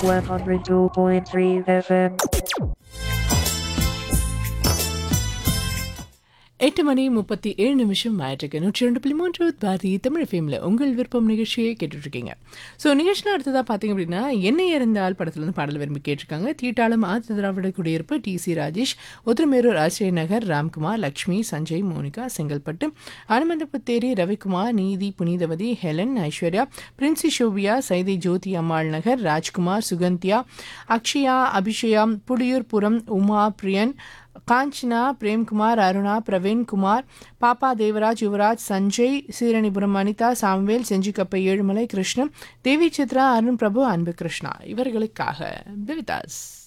102.3 FM. எட்டு மணி முப்பத்தி ஏழு நிமிஷம் ஆயிட்டிருக்கு நூற்றி ரெண்டு புள்ளி மூன்று பாரதி தமிழ் ஃபேமில் உங்கள் விருப்பம் நிகழ்ச்சியை கேட்டுட்ருக்கீங்க ஸோ நிகழ்ச்சியில் அடுத்ததாக பார்த்தீங்க அப்படின்னா என்ன இருந்தால் படத்துலேருந்து பாடல் விரும்பி கேட்டிருக்காங்க தீட்டாளம் ஆதி திராவிட குடியிருப்பு D C Rajesh Uthiramerur Asiriyar Nagar Ramkumar Lakshmi Sanjay Monica Chengalpattu Anumanthaputheri Ravikumar Neethi Punithavathi Helen Aishwarya Princy Sophia Saidai Jothi Ammal Nagar Rajkumar Suganthiya Akshaya Abishaya Pudiyurpuram Uma Priyan Kanchana Premkumar Aruna Praveenkumar Pappa Devaraj Yuvraj Sanjay Seeranipuram Anitha Samuel செஞ்சிக்கப்பை Ezhumalai Krishnan தேவி சித்ரா அருண் பிரபு அன்பு கிருஷ்ணா இவர்களுக்காக பிவிதாஸ்